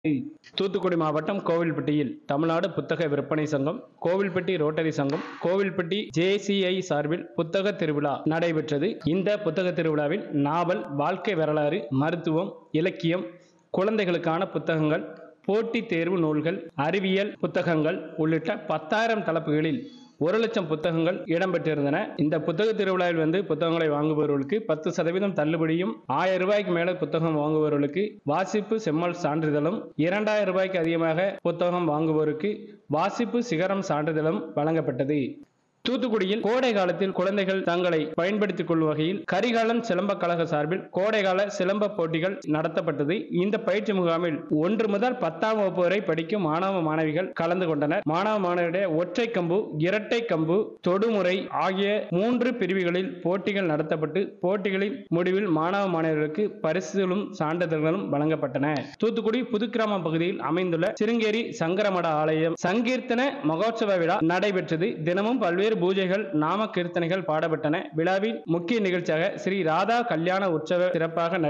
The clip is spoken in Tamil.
தூத்துக்குடி மாவட்டம் கோவில்பட்டியில் தமிழ்நாடு புத்தக விற்பனை சங்கம் கோவில்பட்டி ரோட்டரி சங்கம் கோவில்பட்டி ஜேசிஐ சார்பில் புத்தக திருவிழா நடைபெற்றது இந்த புத்தக திருவிழாவில் நாவல் வாழ்க்கை வரலாறு மருத்துவம் இலக்கியம் குழந்தைகளுக்கான புத்தகங்கள் போட்டித் தேர்வு நூல்கள் அறிவியல் புத்தகங்கள் உள்ளிட்ட பத்தாயிரம் தலைப்புகளில் ஒரு லட்சம் புத்தகங்கள் இடம்பெற்றிருந்தன இந்த புத்தக திருவிழாவில் வந்து புத்தகங்களை வாங்குபவர்களுக்கு பத்து சதவீதம் தள்ளுபடியும் ஆயிரம் ரூபாய்க்கு மேல புத்தகம் வாங்குபவர்களுக்கு வாசிப்பு செம்மல் சான்றிதழும் இரண்டாயிரம் ரூபாய்க்கு அதிகமாக புத்தகம் வாங்குவோருக்கு வாசிப்பு சிகரம் சான்றிதழும் வழங்கப்பட்டது தூத்துக்குடியில் கோடை காலத்தில் குழந்தைகள் தங்களை பயன்படுத்திக் கொள்ளும் வகையில் கரிகாலன் சிலம்ப கழக சார்பில் கோடைகால சிலம்ப போட்டிகள் நடத்தப்பட்டது இந்த பயிற்சி முகாமில் ஒன்று முதல் பத்தாம் வகுப்பு வரை படிக்கும் மாணவ மாணவிகள் கலந்து கொண்டனர் மாணவ மாணவியுடைய ஒற்றை கம்பு இரட்டை கம்பு தொடுமுறை ஆகிய மூன்று பிரிவுகளில் போட்டிகள் நடத்தப்பட்டு போட்டிகளின் முடிவில் மாணவ மாணவர்களுக்கு பரிசுகளும் சான்றிதழ்களும் வழங்கப்பட்டன தூத்துக்குடி புதுக்கிராமம் பகுதியில் அமைந்துள்ள சிருங்கேரி சங்கரமட ஆலயம் சங்கீர்த்தன மகோத்சவ விழா நடைபெற்றது தினமும் பல்வேறு பூஜைகள் நாம கீர்த்தனைகள் பாடப்பட்டன விழாவின் முக்கிய நிகழ்ச்சியாக ஸ்ரீ ராதா கல்யாண உற்சவ சிறப்பாக